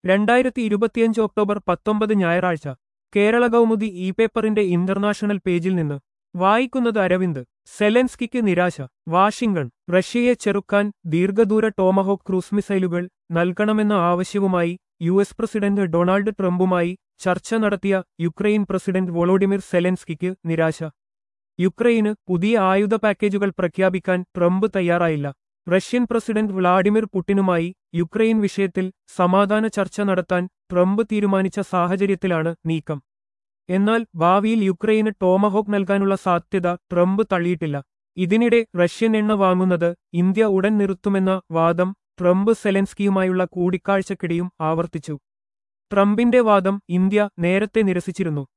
രണ്ടായിരത്തി ഇരുപത്തിയഞ്ച് ഒക്ടോബർ പത്തൊമ്പത് ഞായറാഴ്ച കേരള കൗമുദി ഇ പേപ്പറിന്റെ ഇന്റർനാഷണൽ പേജിൽ നിന്ന് വായിക്കുന്നത് അരവിന്ദ് സെലൻസ്കിക്ക് നിരാശ വാഷിംഗ്ടൺ റഷ്യയെ ചെറുക്കാൻ ദീർഘദൂര ടോമഹോക്ക് ക്രൂസ് മിസൈലുകൾ നൽകണമെന്ന ആവശ്യവുമായി യു എസ് പ്രസിഡന്റ് ഡൊണാൾഡ് ട്രംപുമായി ചർച്ച നടത്തിയ യുക്രൈൻ പ്രസിഡന്റ് വൊളോഡിമിർ സെലൻസ്കിക്ക് നിരാശ യുക്രൈന് പുതിയ ആയുധ പാക്കേജുകൾ പ്രഖ്യാപിക്കാൻ ട്രംപ് തയ്യാറായില്ല റഷ്യൻ പ്രസിഡന്റ് വ്ളാഡിമിർ പുടിനുമായി യുക്രൈൻ വിഷയത്തിൽ സമാധാന ചർച്ച നടത്താൻ ട്രംപ് തീരുമാനിച്ച സാഹചര്യത്തിലാണ് നീക്കം എന്നാൽ ഭാവിയിൽ യുക്രൈന് ടോമഹോക്ക് നൽകാനുള്ള സാധ്യത ട്രംപ് തള്ളിയിട്ടില്ല ഇതിനിടെ റഷ്യൻ എണ്ണ വാങ്ങുന്നത് ഇന്ത്യ ഉടൻ നിർത്തുമെന്ന വാദം ട്രംപ് സെലൻസ്കിയുമായുള്ള കൂടിക്കാഴ്ചക്കിടെയും ആവർത്തിച്ചു ട്രംപിന്റെ വാദം ഇന്ത്യ നേരത്തെ നിരസിച്ചിരുന്നു